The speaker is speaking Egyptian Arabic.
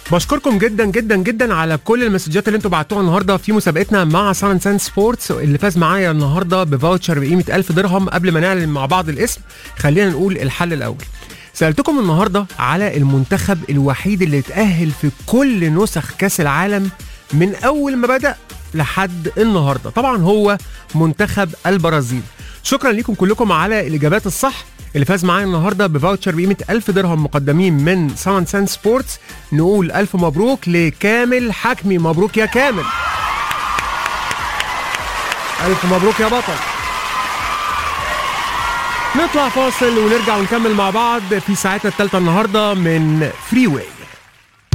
بشكركم جدا جدا جدا على كل المسجات اللي انتوا بعتوها النهارده في مسابقتنا مع سان سان سبورتس اللي فاز معايا النهارده بفاوتشر بقيمه 1000 درهم قبل ما نعلن مع بعض الاسم خلينا نقول الحل الاول سالتكم النهارده على المنتخب الوحيد اللي اتاهل في كل نسخ كاس العالم من اول ما بدا لحد النهارده طبعا هو منتخب البرازيل شكرا لكم كلكم على الاجابات الصح اللي فاز معايا النهارده بفاوتشر بقيمه 1000 درهم مقدمين من سان سان سبورتس نقول الف مبروك لكامل حكمي مبروك يا كامل الف مبروك يا بطل نطلع فاصل ونرجع ونكمل مع بعض في ساعتنا الثالثه النهارده من فري واي